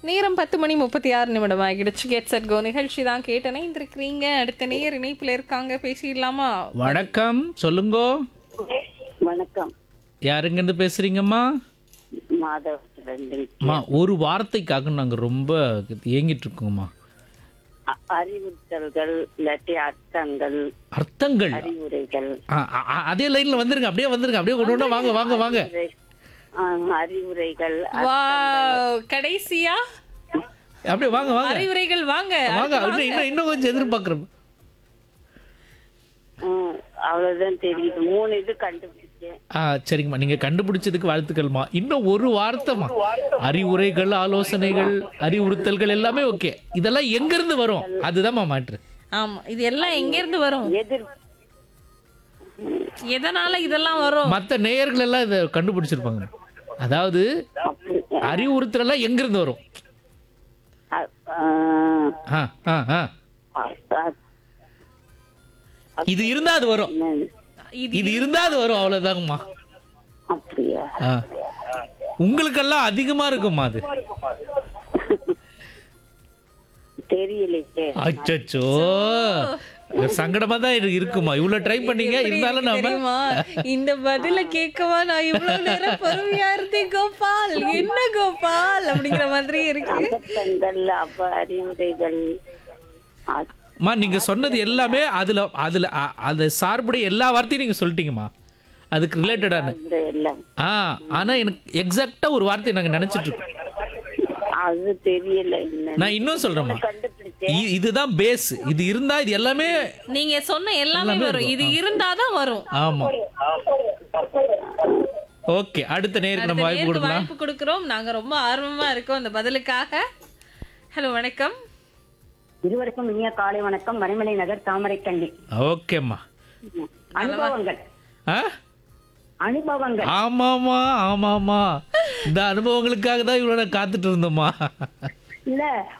நேரம் பத்து மணி முப்பத்தி ஆறு நிமிடம் ஆகிடுச்சு கெட் செட் கோ நிகழ்ச்சி தான் கேட்டனே இருக்கிறீங்க அடுத்த நேர் இணைப்பில் இருக்காங்க பேசிடலாமா வணக்கம் சொல்லுங்கோ வணக்கம் யாருங்கேருந்து பேசுறீங்கம்மா மாதவ் ரெண்டு அம்மா ஒரு வார்த்தைக்காக நாங்கள் ரொம்ப ஏங்கிட்டு இருக்கோம்மா அ- அறிவுறுத்தல்கள் இல்லாட்டி அர்த்தங்கள் அர்த்தங்கள் அறிவுரைகள் ஆ, ஆ, ஆ, அதே லைன்ல வந்துருங்க அப்படியே வந்துருங்க அப்படியே கொண்டு வந்தா வாங்க வாங்க வாங்க ஆ, அறிவுரைகள் வா கடைசியா அப்படியே வாங்க வாங்க அறிவுரைகள் வாங்க வாங்க இன்னும் இன்னும் இன்னும் கொஞ்சம் எதிர்பார்க்குறோம் ம், அவ்வளவுதான் தெரியுது மூணு இது கண்டுபிடிச்சேன் ஆ சரிங்கம்மா நீங்க கண்டுபிடிச்சதுக்கு வாழ்த்துக்கள்மா இன்னும் ஒரு வார்த்தைமா அறிவுரைகள் ஆலோசனைகள் அறிவுறுத்தல்கள் எல்லாமே ஓகே இதெல்லாம் எங்க இருந்து வரும் அதுதான்மா மாற்று ஆமா இது எல்லாம் எங்க இருந்து வரும் எதிர் எதனால இதெல்லாம் வரும் மற்ற நேயர்கள் எல்லாம் இதை கண்டுபிடிச்சிருப்பாங்க அதாவது அப்படி அறிவுறுத்தல் எல்லாம் எங்க இருந்து வரும் அ- ஆ, ஆ ஆ ஆ அ- அ- இது இருந்தா அது வரும் என்னது? இது இது இருந்தா அது வரும் அவ்வளவுதாங்கம்மா அப்படியா ஆ. உங்களுக்கெல்லாம் அதிகமா இருக்கும்மா அது தெரியலையே அச்சச்சோ சங்கடமா தான் இரு- இருக்குமா இவ்வளவு ட்ரை பண்ணீங்க எப்படி இருந்தாலும் இருக்கு நாம தெரியுமா இந்த பதில கேட்கவா நான் இவ்வளவு நேரம் பொறுமையா இருந்தேன் கோபால் என்ன கோபால் அப்படிங்கிற மாதிரி இருக்கு அர்த்தங்கள் அப்ப அறிவுரைகள் அ- அம்மா நீங்க சொன்னது எல்லாமே அதுல அதுல அ- அது சார்புடைய எல்லா வார்த்தையும் நீங்க சொல்லிட்டீங்கம்மா அதுக்கு ரிலேட்டடான அந்த எல்லாம் ஆ ஆனா எனக்கு எக்ஸாக்டா ஒரு வார்த்தை நாங்க நினைச்சிட்டு இருக்கோம் அது தெரியல என்ன நான் இன்னும் சொல்றேம்மா கண்டுபிடிச்சேன் இ- இதுதான் பேஸ் இது இருந்தா இது எல்லாமே நீங்க சொன்ன எல்லாமே வரும் இது இருந்தாதான் வரும் ஆமா ஓகே அடுத்த நேருக்கு நம்ம வாய்ப்பு நேருக்கு கொடுக்கலாம் வாய்ப்பு கொடுக்கிறோம் நாங்க ரொம்ப ஆர்வமா இருக்கோம் இந்த பதிலுக்காக ஹலோ வணக்கம் இருவருக்கும் இனிய காலை வணக்கம் மறைமலை நகர் தாமரைக்கண்டி ஓகேம்மா அனுபவங்கள் ஆ அனுபவங்கள் ஆமாமா ஆமாமா இந்த அனுபவங்களுக்காக தான் இவ்வளவு நேரம் காத்துட்டு இருந்தோம்மா இல்ல